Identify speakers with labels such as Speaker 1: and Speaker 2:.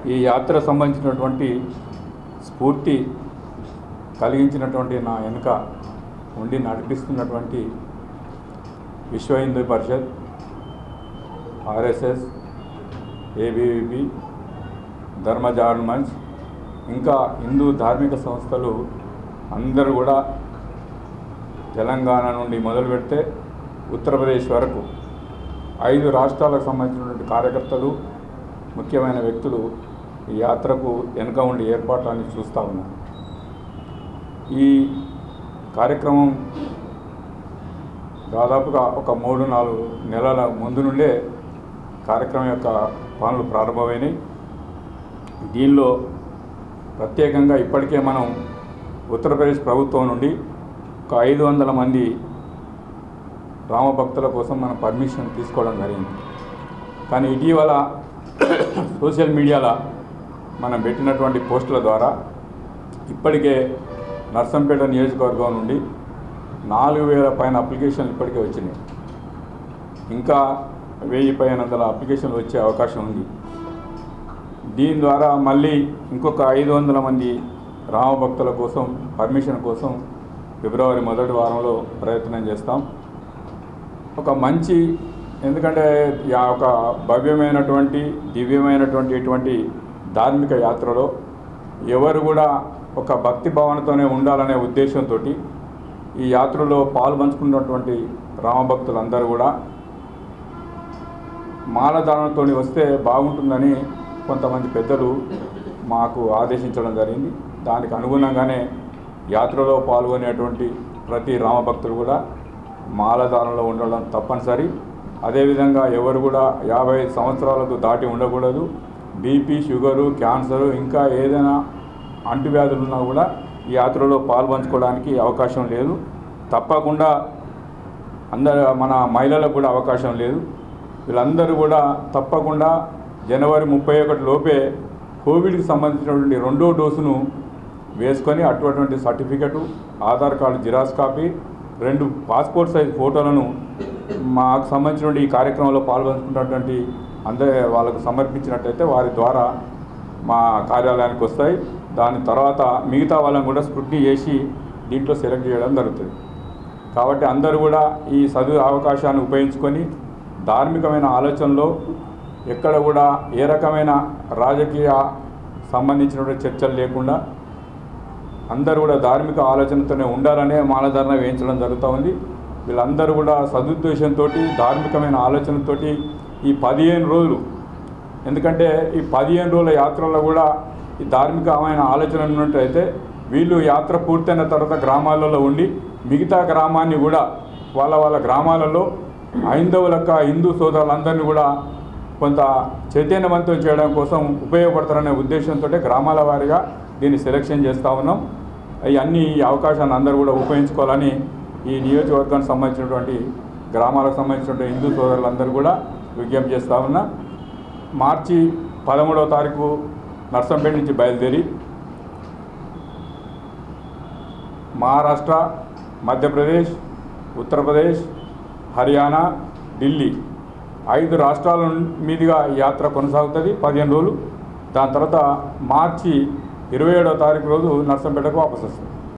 Speaker 1: ఈ యాత్ర సంబంధించినటువంటి స్ఫూర్తి కలిగించినటువంటి నా వెనుక ఉండి నడిపిస్తున్నటువంటి విశ్వ హిందూ పరిషత్ ఆర్ఎస్ఎస్ ఏబీవీపీ ధర్మజాన్ మంచ్ ఇంకా హిందూ ధార్మిక సంస్థలు అందరూ కూడా తెలంగాణ నుండి మొదలు పెడితే ఉత్తరప్రదేశ్ వరకు ఐదు రాష్ట్రాలకు సంబంధించినటువంటి కార్యకర్తలు ముఖ్యమైన వ్యక్తులు ఈ యాత్రకు వెనుక ఉండి ఏర్పాట్లన్నీ చూస్తూ ఉన్నారు ఈ కార్యక్రమం దాదాపుగా ఒక మూడు నాలుగు నెలల ముందు నుండే కార్యక్రమం యొక్క పనులు ప్రారంభమైనాయి దీనిలో ప్రత్యేకంగా ఇప్పటికే మనం ఉత్తరప్రదేశ్ ప్రభుత్వం నుండి ఒక ఐదు వందల మంది రామభక్తుల కోసం మనం పర్మిషన్ తీసుకోవడం జరిగింది కానీ ఇటీవల సోషల్ మీడియాలో మనం పెట్టినటువంటి పోస్టుల ద్వారా ఇప్పటికే నర్సంపేట నియోజకవర్గం నుండి నాలుగు వేల పైన అప్లికేషన్లు ఇప్పటికే వచ్చినాయి ఇంకా వెయ్యి పైన వందల అప్లికేషన్లు వచ్చే అవకాశం ఉంది దీని ద్వారా మళ్ళీ ఇంకొక ఐదు వందల మంది రామభక్తుల కోసం పర్మిషన్ కోసం ఫిబ్రవరి మొదటి వారంలో ప్రయత్నం చేస్తాం ఒక మంచి ఎందుకంటే ఆ ఒక భవ్యమైనటువంటి దివ్యమైనటువంటి ఇటువంటి ధార్మిక యాత్రలో ఎవరు కూడా ఒక భక్తి భావనతోనే ఉండాలనే ఉద్దేశంతో ఈ యాత్రలో పాలు పంచుకున్నటువంటి రామభక్తులందరూ కూడా మాలధారణతో వస్తే బాగుంటుందని కొంతమంది పెద్దలు మాకు ఆదేశించడం జరిగింది దానికి అనుగుణంగానే యాత్రలో పాల్గొనేటువంటి ప్రతి రామభక్తులు కూడా మాలధారణలో ఉండడం తప్పనిసరి అదేవిధంగా ఎవరు కూడా యాభై ఐదు సంవత్సరాలకు దాటి ఉండకూడదు బీపీ షుగరు క్యాన్సరు ఇంకా ఏదైనా అంటువ్యాధులు ఉన్నా కూడా ఈ యాత్రలో పాల్పంచుకోవడానికి అవకాశం లేదు తప్పకుండా అందరు మన మహిళలకు కూడా అవకాశం లేదు వీళ్ళందరూ కూడా తప్పకుండా జనవరి ముప్పై ఒకటి లోపే కోవిడ్కి సంబంధించినటువంటి రెండో డోసును వేసుకొని అటువంటి certificate Aadhaar card xerox copy రెండు పాస్పోర్ట్ సైజ్ ఫోటోలను మాకు సంబంధించినటువంటి ఈ కార్యక్రమంలో పాల్గొంటున్నటువంటి అందరి వాళ్ళకు సమర్పించినట్టయితే వారి ద్వారా మా కార్యాలయానికి వస్తాయి దాని తర్వాత మిగతా వాళ్ళని కూడా స్క్రూటినీ చేసి దీంట్లో సెలెక్ట్ చేయడం జరుగుతుంది కాబట్టి అందరూ కూడా ఈ చదువు అవకాశాన్ని ఉపయోగించుకొని ధార్మికమైన ఆలోచనలో ఎక్కడ కూడా ఏ రకమైన రాజకీయ సంబంధించినటువంటి చర్చలు లేకుండా అందరూ కూడా ధార్మిక ఆలోచనతోనే ఉండాలనే మాలధారణ వేయించడం జరుగుతూ ఉంది వీళ్ళందరూ కూడా సదుద్దేశంతో ధార్మికమైన ఆలోచనతోటి ఈ పదిహేను రోజులు ఎందుకంటే ఈ పదిహేను రోజుల యాత్రలో కూడా ఈ ధార్మికమైన ఆలోచన ఉన్నట్టయితే వీళ్ళు యాత్ర పూర్తయిన తర్వాత గ్రామాలలో ఉండి మిగతా గ్రామాన్ని కూడా వాళ్ళ వాళ్ళ గ్రామాలలో హైందవులక్క హిందూ సోదరులందరినీ కూడా కొంత చైతన్యవంతం చేయడం కోసం ఉపయోగపడతారనే ఉద్దేశంతో గ్రామాల వారీగా దీన్ని సెలెక్షన్ చేస్తూ ఉన్నాం ఇవన్నీ ఈ అవకాశాన్ని అందరూ కూడా ఉపయోగించుకోవాలని ఈ నియోజకవర్గానికి సంబంధించినటువంటి గ్రామాలకు సంబంధించినటువంటి హిందూ సోదరులందరూ కూడా విజ్ఞప్తి చేస్తూ ఉన్నా మార్చి పదమూడవ తారీఖు నర్సంపేట నుంచి బయలుదేరి మహారాష్ట్ర మధ్యప్రదేశ్ ఉత్తరప్రదేశ్ హర్యానా ఢిల్లీ ఐదు రాష్ట్రాల మీదుగా ఈ యాత్ర కొనసాగుతుంది పదిహేను రోజులు దాని తర్వాత మార్చి ఇరవై ఏడవ తారీఖు రోజు నర్సంపేటకు వాపసు వస్తుంది